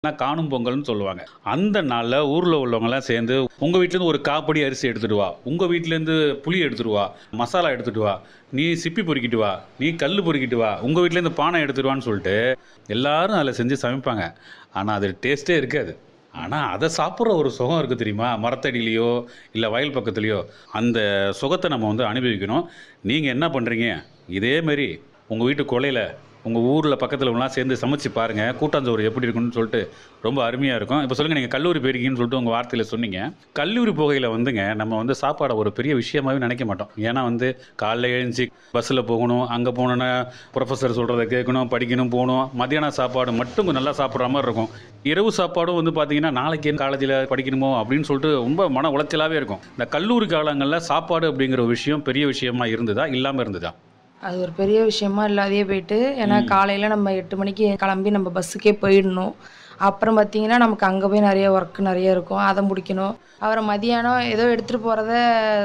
நான் காணும் பொங்கல்னு சொல்லுவாங்க அந்த நாளில் ஊரில் உள்ளவங்கலாம் சேர்ந்து உங்கள் வீட்டிலேருந்து ஒரு காப்படி அரிசி எடுத்துட்டு வா உங்கள் வீட்டிலேருந்து புளி எடுத்துட்டு வா மசாலா எடுத்துட்டு வா நீ சிப்பி பொறுக்கிட்டு வா நீ கல் பொறுக்கிட்டு வா உங்கள் வீட்டிலேருந்து பானை எடுத்துட்டு வான்னு சொல்லிட்டு எல்லாரும் அதில் செஞ்சு சமைப்பாங்க ஆனால் அது டேஸ்ட்டே இருக்காது ஆனால் அதை சாப்பிட்ற ஒரு சுகம் இருக்குது தெரியுமா மரத்தடியிலையோ இல்லை வயல் பக்கத்துலேயோ அந்த சுகத்தை நம்ம வந்து அனுபவிக்கணும் நீங்கள் என்ன பண்ணுறீங்க இதேமாரி உங்கள் வீட்டு கொலையில் உங்கள் ஊரில் பக்கத்தில் உள்ளலாம் சேர்ந்து சமைச்சு பாருங்கள் கூட்டாஞ்சோறு எப்படி இருக்குன்னு சொல்லிட்டு ரொம்ப அருமையாக இருக்கும் இப்போ சொல்லுங்கள் நீங்கள் கல்லூரி போயிருக்கீங்கன்னு சொல்லிட்டு உங்கள் வார்த்தையில் சொன்னீங்க கல்லூரி போகையில் வந்துங்க நம்ம வந்து சாப்பாடை ஒரு பெரிய விஷயமாவே நினைக்க மாட்டோம் ஏன்னா வந்து காலைல எழுந்துச்சி பஸ்ஸில் போகணும் அங்கே போனோன்னா ப்ரொஃபஸர் சொல்கிறத கேட்கணும் படிக்கணும் போகணும் மத்தியான சாப்பாடு மட்டும் கொஞ்சம் நல்லா சாப்பிட்ற மாதிரி இருக்கும் இரவு சாப்பாடும் வந்து பார்த்தீங்கன்னா நாளைக்கு காலேஜில் படிக்கணுமோ அப்படின்னு சொல்லிட்டு ரொம்ப மன உளைச்சலாகவே இருக்கும் இந்த கல்லூரி காலங்களில் சாப்பாடு அப்படிங்கிற ஒரு விஷயம் பெரிய விஷயமா இருந்ததா இல்லாமல் இருந்ததா அது ஒரு பெரிய விஷயமா இல்லாதே போயிட்டு ஏன்னா காலையில் நம்ம எட்டு மணிக்கு கிளம்பி நம்ம பஸ்ஸுக்கே போயிடணும் அப்புறம் பார்த்தீங்கன்னா நமக்கு அங்கே போய் நிறைய ஒர்க் நிறைய இருக்கும் அதை முடிக்கணும் அப்புறம் மதியானம் ஏதோ எடுத்துகிட்டு போகிறத